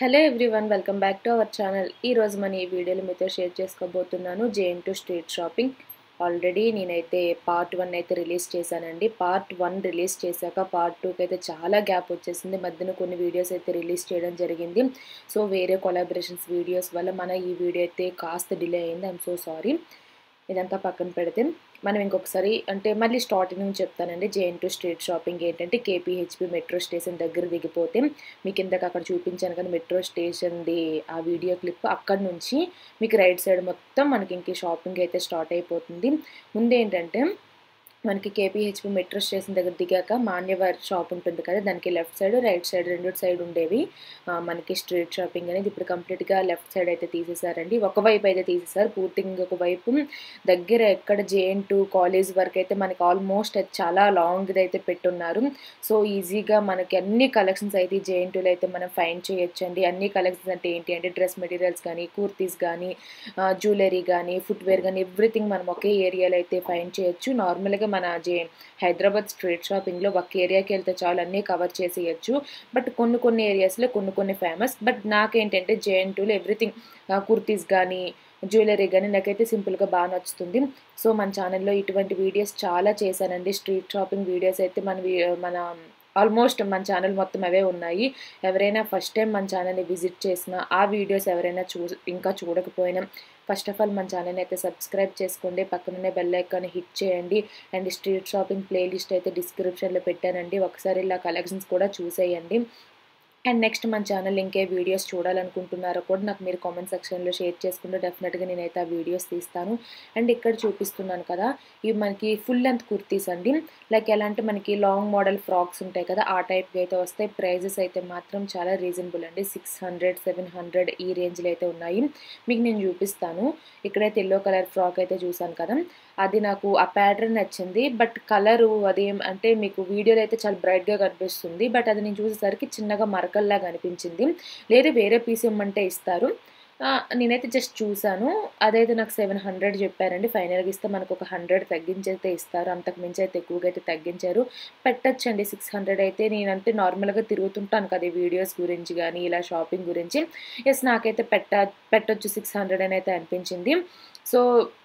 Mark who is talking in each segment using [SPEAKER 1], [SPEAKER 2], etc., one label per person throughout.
[SPEAKER 1] hello everyone welcome back to our channel ఈరోజు మన ఈ వీడియోలో మీతో షేర్ చేసుకోబోతున్నాను JN TU street shopping already నేనైతే పార్ట్ వన్ అయితే రిలీజ్ చేశానండి పార్ట్ వన్ రిలీజ్ చేశాక పార్ట్ టూకి అయితే చాలా గ్యాప్ వచ్చేసింది మధ్యన కొన్ని వీడియోస్ అయితే రిలీజ్ చేయడం జరిగింది సో వేరే కొలాబరేషన్స్ వీడియోస్ వల్ల మన ఈ వీడియో అయితే కాస్త డిలే అయింది ఐఎమ్ సో సారీ ఇదంతా పక్కన పెడితే మనం ఇంకొకసారి అంటే మళ్ళీ స్టార్టింగ్ నుంచి చెప్తానండి జేఎన్ టు స్ట్రీట్ షాపింగ్ ఏంటంటే కేపీహెచ్పి మెట్రో స్టేషన్ దగ్గర దిగిపోతే మీకు ఇందాక అక్కడ చూపించాను కదా మెట్రో స్టేషన్ది ఆ వీడియో క్లిప్ అక్కడ నుంచి మీకు రైట్ సైడ్ మొత్తం మనకి ఇంక షాపింగ్ అయితే స్టార్ట్ అయిపోతుంది ముందు ఏంటంటే మనకి కేపీహెచ్పి మెట్రో స్టేషన్ దగ్గర దిగాక మాన్యవర్ షాప్ ఉంటుంది కదా దానికి లెఫ్ట్ సైడ్ రైట్ సైడ్ రెండు సైడ్ ఉండేవి మనకి స్ట్రీట్ షాపింగ్ అనేది ఇప్పుడు కంప్లీట్గా లెఫ్ట్ సైడ్ అయితే తీసేశారండి ఒకవైపు అయితే తీసేశారు పూర్తిగా ఇంకొక వైపు దగ్గర ఎక్కడ జేఎన్ టు కాలేజ్ వరకు అయితే మనకి ఆల్మోస్ట్ చాలా లాంగ్ది అయితే పెట్టున్నారు సో ఈజీగా మనకి అన్ని కలెక్షన్స్ అయితే జేఎన్ టూలో అయితే మనం ఫైన్ చేయొచ్చండి అన్ని కలెక్షన్స్ అంటే ఏంటి అంటే డ్రెస్ మెటీరియల్స్ కానీ కుర్తీస్ కానీ జ్యువెలరీ కానీ ఫుట్వేర్ కానీ ఎవ్రీథింగ్ మనం ఒకే ఏరియాలో అయితే ఫైన్ చేయొచ్చు నార్మల్గా మన జే హైదరాబాద్ స్ట్రీట్ షాపింగ్లో ఒక ఏరియాకి వెళ్తే చాలు అన్నీ కవర్ చేసేయచ్చు బట్ కొన్ని కొన్ని ఏరియాస్లో కొన్ని కొన్ని ఫేమస్ బట్ నాకేంటంటే జేఎన్ టూలో ఎవ్రీథింగ్ కుర్తీస్ కానీ జ్యువెలరీ కానీ నాకైతే సింపుల్గా బాగా నచ్చుతుంది సో మన ఛానల్లో ఇటువంటి వీడియోస్ చాలా చేశానండి స్ట్రీట్ షాపింగ్ వీడియోస్ అయితే మన మన ఆల్మోస్ట్ మన ఛానల్ మొత్తం అవే ఉన్నాయి ఎవరైనా ఫస్ట్ టైం మన ఛానల్ని విజిట్ చేసినా ఆ వీడియోస్ ఎవరైనా చూ ఇంకా చూడకపోయినా ఫస్ట్ ఆఫ్ ఆల్ మన ఛానల్ అయితే సబ్స్క్రైబ్ చేసుకోండి పక్కనే బెల్ ఐకాన్ హిట్ చేయండి అండ్ స్ట్రీట్ షాపింగ్ ప్లేలిస్ట్ అయితే డిస్క్రిప్షన్లో పెట్టానండి ఒకసారి ఇలా కలెక్షన్స్ కూడా చూసేయండి అండ్ నెక్స్ట్ మన ఛానల్ ఇంకే వీడియోస్ చూడాలనుకుంటున్నారో కూడా నాకు మీరు కామెంట్ సెక్షన్లో షేర్ చేసుకుంటే డెఫినెట్గా నేనైతే ఆ వీడియోస్ తీస్తాను అండ్ ఇక్కడ చూపిస్తున్నాను కదా ఇవి మనకి ఫుల్ లెంత్ కుర్తీస్ అండి లైక్ ఎలా అంటే మనకి లాంగ్ మోడల్ ఫ్రాక్స్ ఉంటాయి కదా ఆ టైప్కి అయితే వస్తాయి ప్రైజెస్ అయితే మాత్రం చాలా రీజనబుల్ అండి సిక్స్ హండ్రెడ్ సెవెన్ హండ్రెడ్ ఈ రేంజ్లో అయితే ఉన్నాయి మీకు నేను చూపిస్తాను ఇక్కడైతే ఎల్లో కలర్ ఫ్రాక్ అయితే చూసాను కదా అది నాకు ఆ ప్యాటర్న్ నచ్చింది బట్ కలరు అది అంటే మీకు వీడియోలో అయితే చాలా బ్రైట్గా కనిపిస్తుంది బట్ అది నేను చూసేసరికి చిన్నగా మరకల్లాగా అనిపించింది లేదు వేరే పీస్ ఇమ్మంటే ఇస్తారు నేనైతే జస్ట్ చూసాను అదైతే నాకు సెవెన్ హండ్రెడ్ చెప్పారండి ఫైనల్గా ఇస్తే మనకు ఒక హండ్రెడ్ తగ్గించైతే ఇస్తారు అంతకు మించి అయితే ఎక్కువగా అయితే తగ్గించారు పెట్టచ్చండి సిక్స్ హండ్రెడ్ అయితే నేనంటే నార్మల్గా తిరుగుతుంటాను కదా ఈ వీడియోస్ గురించి కానీ ఇలా షాపింగ్ గురించి ఎస్ నాకైతే పెట్ట పెట్టొచ్చు సిక్స్ హండ్రెడ్ అని అయితే అనిపించింది సో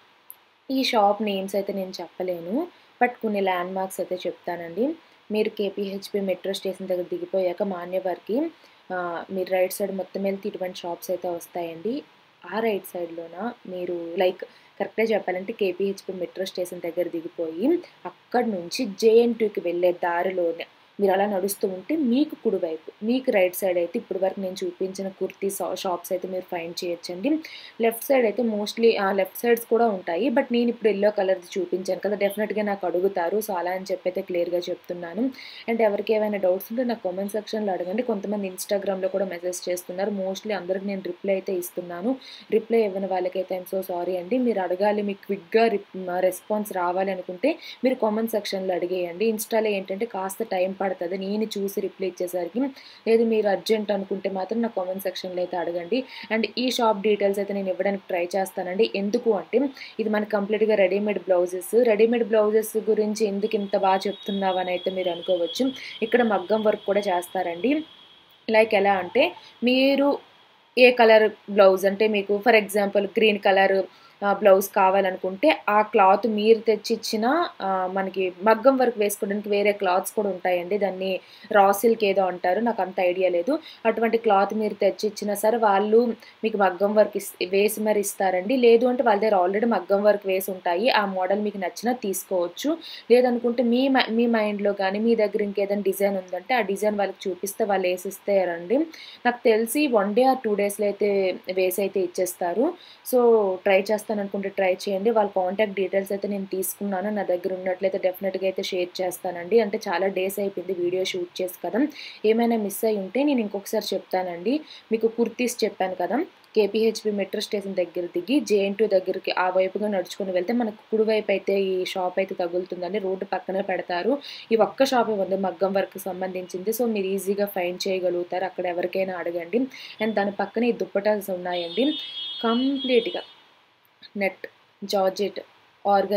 [SPEAKER 1] ఈ షాప్ నేమ్స్ అయితే నేను చెప్పలేను బట్ కొన్ని ల్యాండ్ మార్క్స్ అయితే చెప్తానండి మీరు కేపీహెచ్పి మెట్రో స్టేషన్ దగ్గర దిగిపోయాక మాన్యవర్కి మీరు రైట్ సైడ్ మొత్తం వెళ్తే ఇటువంటి షాప్స్ అయితే వస్తాయండి ఆ రైట్ సైడ్లోన మీరు లైక్ కరెక్ట్గా చెప్పాలంటే కేపీహెచ్పి మెట్రో స్టేషన్ దగ్గర దిగిపోయి అక్కడ నుంచి జేఎన్ టూకి వెళ్ళే దారిలోనే మీరు అలా నడుస్తూ ఉంటే మీకు కుడివైపు మీకు రైట్ సైడ్ అయితే ఇప్పటి వరకు నేను చూపించిన కుర్తీ షాప్స్ అయితే మీరు ఫైండ్ చేయొచ్చండి లెఫ్ట్ సైడ్ అయితే మోస్ట్లీ లెఫ్ట్ సైడ్స్ కూడా ఉంటాయి బట్ నేను ఇప్పుడు ఎల్లో కలర్ది చూపించాను కదా డెఫినెట్గా నాకు అడుగుతారు సో అలా అని చెప్పి అయితే క్లియర్గా చెప్తున్నాను అండ్ ఎవరికి ఏమైనా డౌట్స్ ఉంటే నాకు కామెంట్ సెక్షన్లో అడగండి కొంతమంది ఇన్స్టాగ్రామ్లో కూడా మెసేజ్ చేస్తున్నారు మోస్ట్లీ అందరికి నేను రిప్లై అయితే ఇస్తున్నాను రిప్లై ఇవ్వని వాళ్ళకైతే ఐమ్ సో సారీ అండి మీరు అడగాలి మీకు క్విక్గా రెస్పాన్స్ రావాలి అనుకుంటే మీరు కామెంట్ సెక్షన్లో అడిగేయండి ఇన్స్టాలో ఏంటంటే కాస్త టైం పడుతుంది నేను చూసి రిప్లై ఇచ్చేసరికి లేదు మీరు అర్జెంట్ అనుకుంటే మాత్రం నా కామెంట్ సెక్షన్లో అయితే అడగండి అండ్ ఈ షాప్ డీటెయిల్స్ అయితే నేను ఇవ్వడానికి ట్రై చేస్తానండి ఎందుకు అంటే ఇది మనకి కంప్లీట్గా రెడీమేడ్ బ్లౌజెస్ రెడీమేడ్ బ్లౌజెస్ గురించి ఎందుకు ఇంత బాగా చెప్తున్నావు అని అయితే మీరు అనుకోవచ్చు ఇక్కడ మగ్గం వర్క్ కూడా చేస్తారండి లైక్ ఎలా అంటే మీరు ఏ కలర్ బ్లౌజ్ అంటే మీకు for example green colour blouse కావాలనుకుంటే ఆ క్లాత్ మీరు తెచ్చిచ్చిన మనకి మగ్గం వర్క్ వేసుకోవడానికి వేరే క్లాత్స్ కూడా ఉంటాయండి దాన్ని రా సిల్క్ ఏదో అంటారు నాకు అంత ఐడియా లేదు అటువంటి క్లాత్ మీరు తెచ్చిచ్చినా సరే వాళ్ళు మీకు మగ్గం వర్క్ వేసి మరి ఇస్తారండి లేదు అంటే వాళ్ళ దగ్గర ఆల్రెడీ మగ్గం వర్క్ వేసి ఉంటాయి ఆ మోడల్ మీకు నచ్చినా తీసుకోవచ్చు లేదనుకుంటే మీ మీ మైండ్లో కానీ మీ దగ్గర ఇంకేదైనా డిజైన్ ఉందంటే ఆ డిజైన్ వాళ్ళకి చూపిస్తే వాళ్ళు వేసిస్తారండి నాకు తెలిసి వన్ డే ఆర్ టూ డేస్లో అయితే వేసి అయితే ఇచ్చేస్తారు సో ట్రై చేస్తాను చేస్తాను అనుకుంటే ట్రై చేయండి వాళ్ళ కాంటాక్ట్ డీటెయిల్స్ అయితే నేను తీసుకున్నాను నా దగ్గర ఉన్నట్లయితే డెఫినెట్గా అయితే షేర్ చేస్తానండి అంటే చాలా డేస్ అయిపోయింది వీడియో షూట్ చేసి కదా ఏమైనా మిస్ అయి ఉంటే నేను ఇంకొకసారి చెప్తానండి మీకు కుర్తీస్ చెప్పాను కదా కేపీహెచ్పి మెట్రో స్టేషన్ దగ్గర దిగి జేఎన్ టూ దగ్గరికి ఆ వైపుగా నడుచుకుని వెళ్తే మనకు కుడివైపు అయితే ఈ షాప్ అయితే తగులుతుందండి రోడ్డు పక్కనే పెడతారు ఈ ఒక్క షాపే ఉంది మగ్గం వర్క్ సంబంధించింది సో మీరు ఈజీగా ఫైన్ చేయగలుగుతారు అక్కడ ఎవరికైనా అడగండి అండ్ దాని పక్కన ఈ దుప్పటాస్ ఉన్నాయండి కంప్లీట్గా నెట్ జార్జెట్ ఆర్గంజా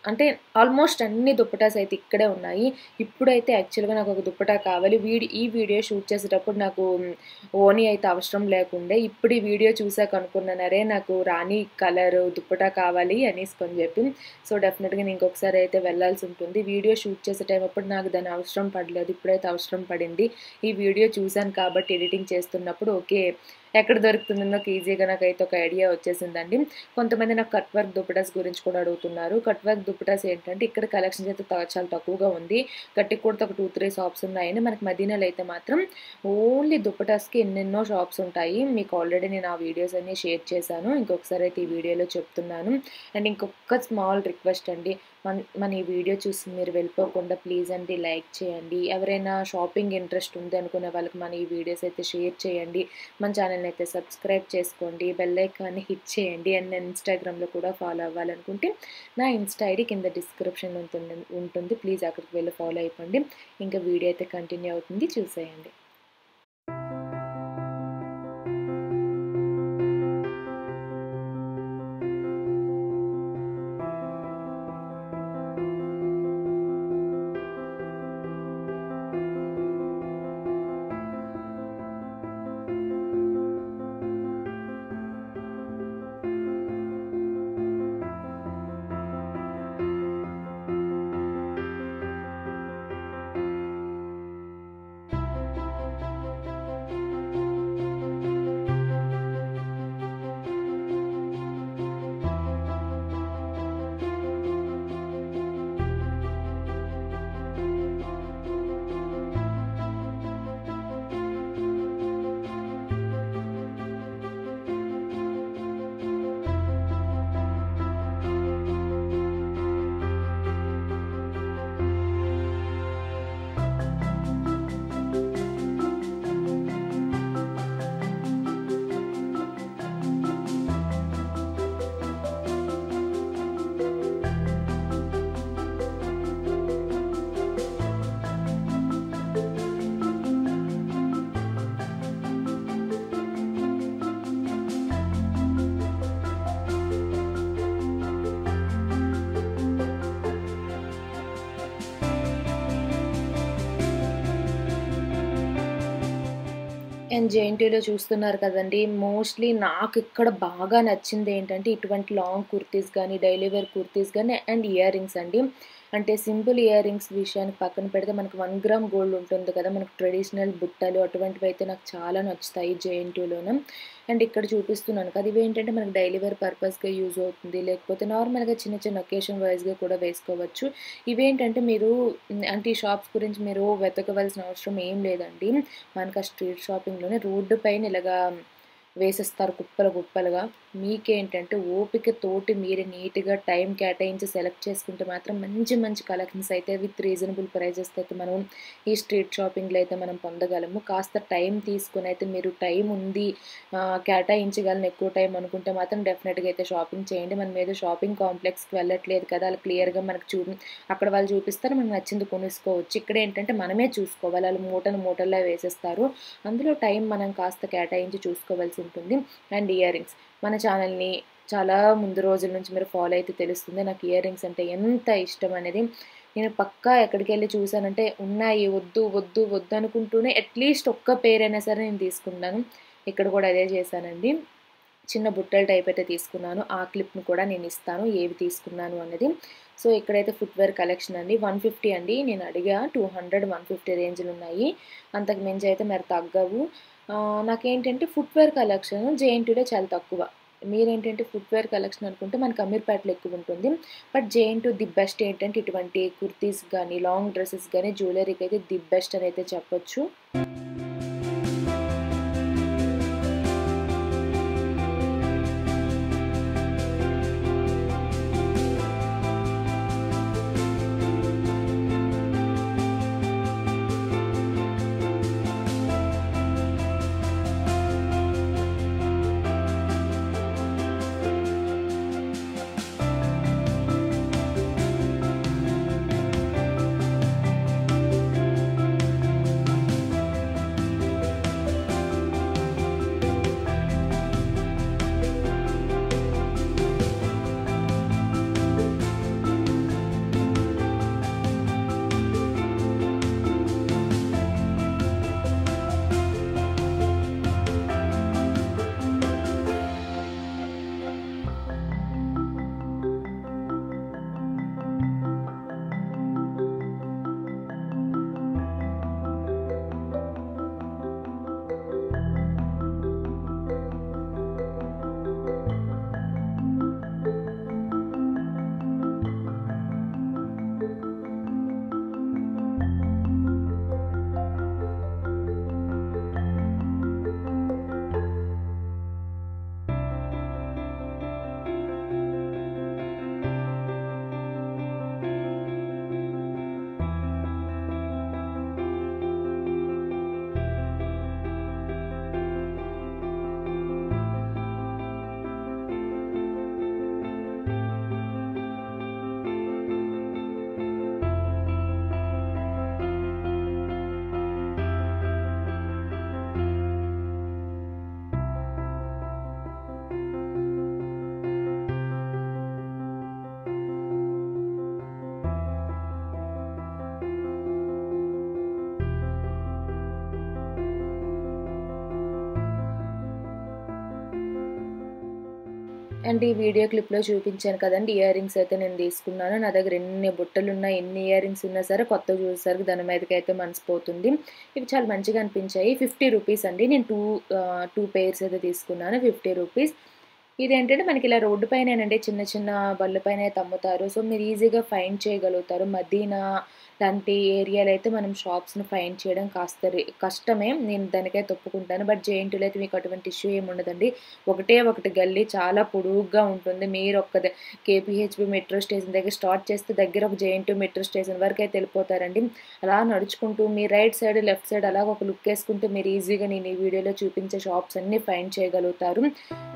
[SPEAKER 1] అంటే ఆల్మోస్ట్ అన్ని దుప్పటాస్ అయితే ఇక్కడే ఉన్నాయి ఇప్పుడైతే యాక్చువల్గా నాకు ఒక దుప్పటా కావాలి వీడి ఈ వీడియో షూట్ చేసేటప్పుడు నాకు ఓనీ అయితే అవసరం లేకుండే ఇప్పుడు ఈ వీడియో చూసాక అనుకున్నానరే నాకు రాణి కలర్ దుప్పటా కావాలి అనేసుకొని చెప్పి సో డెఫినెట్గా నేను ఇంకొకసారి అయితే వెళ్ళాల్సి ఉంటుంది వీడియో షూట్ చేసే టైం అప్పుడు నాకు దాని అవసరం పడలేదు ఇప్పుడైతే అవసరం పడింది ఈ వీడియో చూశాను కాబట్టి ఎడిటింగ్ చేస్తున్నప్పుడు ఓకే ఎక్కడ దొరుకుతుందో నాకు ఈజీగా నాకు అయితే ఒక ఐడియా వచ్చేసిందండి కొంతమంది నాకు కట్ వర్క్ దుప్పటాస్ గురించి కూడా అడుగుతున్నారు కట్ వర్క్ దుప్పటాస్ ఏంటంటే ఇక్కడ కలెక్షన్స్ అయితే త- చాలా తక్కువగా ఉంది గట్టి కూడా ఒక టూ త్రీ షాప్స్ ఉన్నాయని మనకి మదీనాలో అయితే మాత్రం ఓన్లీ దుప్పటాస్కి ఎన్నెన్నో షాప్స్ ఉంటాయి మీకు ఆల్రెడీ నేను ఆ వీడియోస్ అన్ని షేర్ చేశాను ఇంకొకసారి అయితే ఈ వీడియోలో చెప్తున్నాను అండ్ ఇంకొక స్మాల్ రిక్వెస్ట్ అండి మన మన ఈ వీడియో చూసి మీరు వెళ్ళిపోకుండా ప్లీజ్ అండి లైక్ చేయండి ఎవరైనా షాపింగ్ ఇంట్రెస్ట్ ఉంది అనుకునే వాళ్ళకి మన ఈ వీడియోస్ అయితే షేర్ చేయండి మన ఛానల్ని అయితే సబ్స్క్రైబ్ చేసుకోండి బెల్ ఐకాన్ని హిట్ చేయండి అండ్ నేను ఇన్స్టాగ్రామ్లో కూడా ఫాలో అవ్వాలనుకుంటే నా ఇన్స్టా ఐడి కింద డిస్క్రిప్షన్ ఉంటుంది ఉంటుంది ప్లీజ్ అక్కడికి వెళ్ళి ఫాలో అయిపోండి ఇంకా వీడియో అయితే కంటిన్యూ అవుతుంది చూసేయండి అండ్ జేఎన్టీలో చూస్తున్నారు కదండి మోస్ట్లీ నాకు ఇక్కడ బాగా నచ్చింది ఏంటంటే ఇటువంటి లాంగ్ కుర్తీస్ కానీ డైలీ వేర్ కుర్తీస్ కానీ అండ్ ఇయర్ రింగ్స్ అండి అంటే సింపుల్ ఇయర్ రింగ్స్ విషయానికి పక్కన పెడితే మనకు వన్ గ్రామ్ గోల్డ్ ఉంటుంది కదా మనకు ట్రెడిషనల్ బుట్టలు అటువంటివి అయితే నాకు చాలా నచ్చుతాయి జేఎన్టీలోనే అండ్ ఇక్కడ చూపిస్తున్నాను కదా ఇవి ఏంటంటే మనకు డైలీ వేర్ పర్పస్గా యూజ్ అవుతుంది లేకపోతే నార్మల్గా చిన్న చిన్న ఒకేషన్ వైజ్గా కూడా వేసుకోవచ్చు ఇవేంటంటే మీరు ఉమ్, అంటే ఈ షాప్స్ గురించి మీరు వెతకవలసిన అవసరం ఏం లేదండి మనకు ఆ స్ట్రీట్ షాపింగ్లోనే రోడ్డు పైన ఇలాగా వేసేస్తారు కుప్పలు కుప్పలుగా మీకేంటంటే ఓపిక తోటి మీరు నీట్గా టైం కేటాయించి సెలెక్ట్ చేసుకుంటే మాత్రం మంచి మంచి కలెక్షన్స్ అయితే విత్ రీజనబుల్ ప్రైజెస్ అయితే మనం ఈ స్ట్రీట్ షాపింగ్లో అయితే మనం పొందగలము కాస్త టైం తీసుకుని అయితే మీరు టైం ఉంది ఆ, కేటాయించగలను ఎక్కువ టైం అనుకుంటే మాత్రం డెఫినెట్గా అయితే షాపింగ్ చేయండి మనం ఏదో షాపింగ్ కాంప్లెక్స్కి వెళ్ళట్లేదు కదా అలా క్లియర్గా మనకు చూ అక్కడ వాళ్ళు చూపిస్తారు మనకు నచ్చింది కొనుక్కోవచ్చు ఇక్కడ ఏంటంటే మనమే చూసుకోవాలి వాళ్ళు మూటలు మూటల్లో వేసేస్తారు అందులో టైం మనం కాస్త కేటాయించి చూసుకోవాల్సి ఉంటుంది అండ్ ఇయర్ రింగ్స్ మన ఛానల్ని చాలా ముందు రోజుల నుంచి మీరు ఫాలో అయితే తెలుస్తుంది నాకు ఇయర్ రింగ్స్ అంటే ఎంత ఇష్టం అనేది నేను పక్కా ఎక్కడికి వెళ్ళి చూసానంటే ఉన్నాయి వద్దు వద్దు వద్దు అనుకుంటూనే అట్లీస్ట్ ఒక్క పేరైనా సరే నేను తీసుకున్నాను ఇక్కడ కూడా అదే చేశానండి చిన్న బుట్టల టైప్ అయితే తీసుకున్నాను ఆ క్లిప్ను కూడా నేను ఇస్తాను ఏవి తీసుకున్నాను అనేది సో ఇక్కడైతే ఫుట్వేర్ కలెక్షన్ అండి వన్ ఫిఫ్టీ అండి నేను అడిగా టూ హండ్రెడ్ వన్ ఫిఫ్టీ రేంజ్లు ఉన్నాయి అంతకు మించి అయితే మరి తగ్గవు ఆ, నాకేంటంటే ఫుట్వేర్ కలెక్షన్ జేఎన్టీలో చాలా తక్కువ మీరేంటంటే ఫుట్వేర్ కలెక్షన్ అనుకుంటే మనకి అమీర్పేటలో ఎక్కువ ఉంటుంది but JN TU the best ఏంటంటే ఇటువంటి కుర్తీస్ కానీ లాంగ్ డ్రెస్సెస్ కానీ జ్యువెలరీకి అయితే ది బెస్ట్ అని అయితే చెప్పొచ్చు అండ్ ఈ వీడియో క్లిప్లో చూపించాను కదండి ఇయర్ రింగ్స్ అయితే నేను తీసుకున్నాను నా దగ్గర ఎన్ని బుట్టలు ఉన్నా ఎన్ని ఇయర్ రింగ్స్ ఉన్నా సరే కొత్త చూసేసరికి దాని మీదకి అయితే మనసిపోతుంది ఇవి చాలా మంచిగా అనిపించాయి ఫిఫ్టీ రూపీస్ అండి నేను టూ టూ పేర్స్ అయితే తీసుకున్నాను ఫిఫ్టీ రూపీస్ ఇదేంటంటే మనకి ఇలా రోడ్డు పైనేనండి చిన్న చిన్న బళ్ళు పైన అయితే అమ్ముతారు సో మీరు ఈజీగా ఫైండ్ చేయగలుగుతారు మదీనా లాంటి ఏరియాలో అయితే మనం షాప్స్ని ఫైండ్ చేయడం కాస్త కష్టమే నేను దానికైతే ఒప్పుకుంటాను బట్ జేఎన్టీలో అయితే మీకు అటువంటి ఇష్యూ ఏమి ఉండదండి ఒకటే ఒకటి గల్లీ చాలా పొడుగ్గా ఉంటుంది మీరు ఒక్క కేపీహెచ్బి మెట్రో స్టేషన్ దగ్గర స్టార్ట్ చేస్తే దగ్గర ఒక జేఎన్టీ మెట్రో స్టేషన్ వరకు అయితే వెళ్ళిపోతారండి అలా నడుచుకుంటూ మీ రైట్ సైడ్ లెఫ్ట్ సైడ్ అలాగ ఒక లుక్ వేసుకుంటూ మీరు ఈజీగా నేను ఈ వీడియోలో చూపించే షాప్స్ అన్నీ ఫైండ్ చేయగలుగుతారు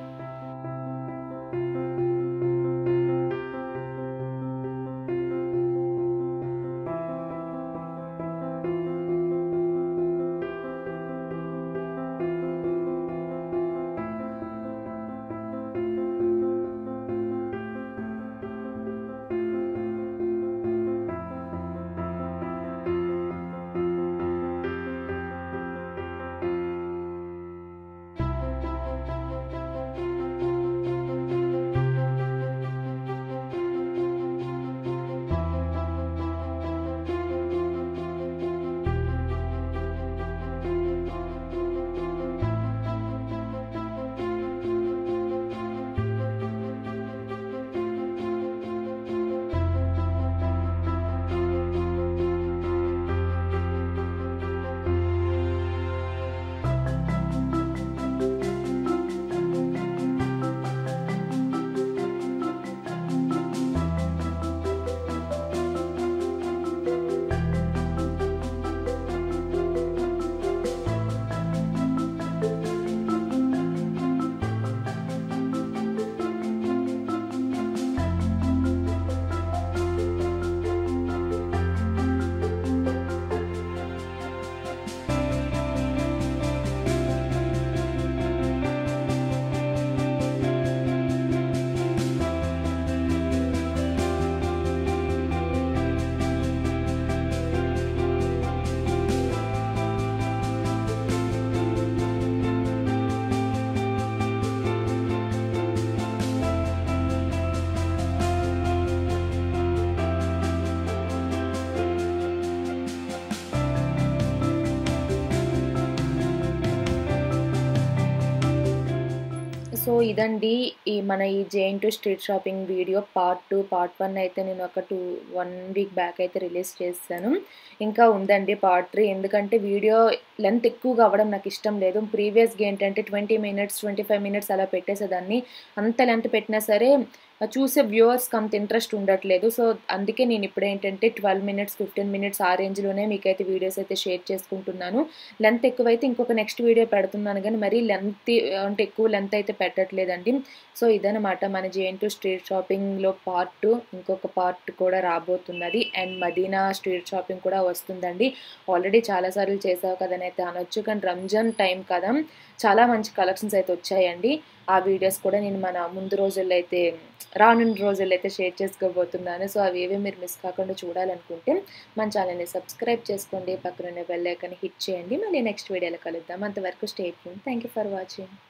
[SPEAKER 1] సో ఇదండి ఈ మన ఈ JN TU street shopping video part two part one అయితే నేను ఒక టూ వన్ వీక్ బ్యాక్ అయితే రిలీజ్ చేశాను ఇంకా ఉందండి పార్ట్ త్రీ ఎందుకంటే వీడియో లెంత్ ఎక్కువగా అవ్వడం నాకు ఇష్టం లేదు ప్రీవియస్గా ఏంటంటే twenty minutes twenty five minutes అలా పెట్టేసేదాన్ని అంత లెంత్ పెట్టినా సరే చూసే వ్యూవర్స్కి అంత ఇంట్రెస్ట్ ఉండట్లేదు సో అందుకే నేను ఇప్పుడు ఏంటంటే ట్వెల్వ్ మినిట్స్ ఫిఫ్టీన్ మినిట్స్ ఆ రేంజ్లోనే మీకైతే వీడియోస్ అయితే షేర్ చేసుకుంటున్నాను లెంత్ ఎక్కువైతే ఇంకొక నెక్స్ట్ వీడియో పెడుతున్నాను కానీ మరీ లెంత్ అంటే ఎక్కువ లెంత్ అయితే పెట్టట్లేదండి సో ఇదనమాట మన జేఎన్ టు స్ట్రీట్ షాపింగ్లో పార్ట్ టూ ఇంకొక పార్ట్ కూడా రాబోతున్నది అండ్ మదీనా స్ట్రీట్ షాపింగ్ కూడా వస్తుందండి ఆల్రెడీ చాలాసార్లు చేసావు కదని అయితే అనొచ్చు కానీ రంజాన్ టైం కదా చాలా మంచి కలెక్షన్స్ అయితే వచ్చాయండి ఆ వీడియోస్ కూడా నేను మన ముందు రోజుల్లో అయితే రానున్న రోజుల్లో అయితే షేర్ చేసుకోబోతున్నాను సో అవి ఏవి మీరు మిస్ కాకుండా చూడాలనుకుంటే మన ఛానల్ని సబ్స్క్రైబ్ చేసుకోండి పక్కన బెల్ ఐకాన్ హిట్ చేయండి మళ్ళీ నెక్స్ట్ వీడియోలో కలుద్దాం అంతవరకు state thank you for watching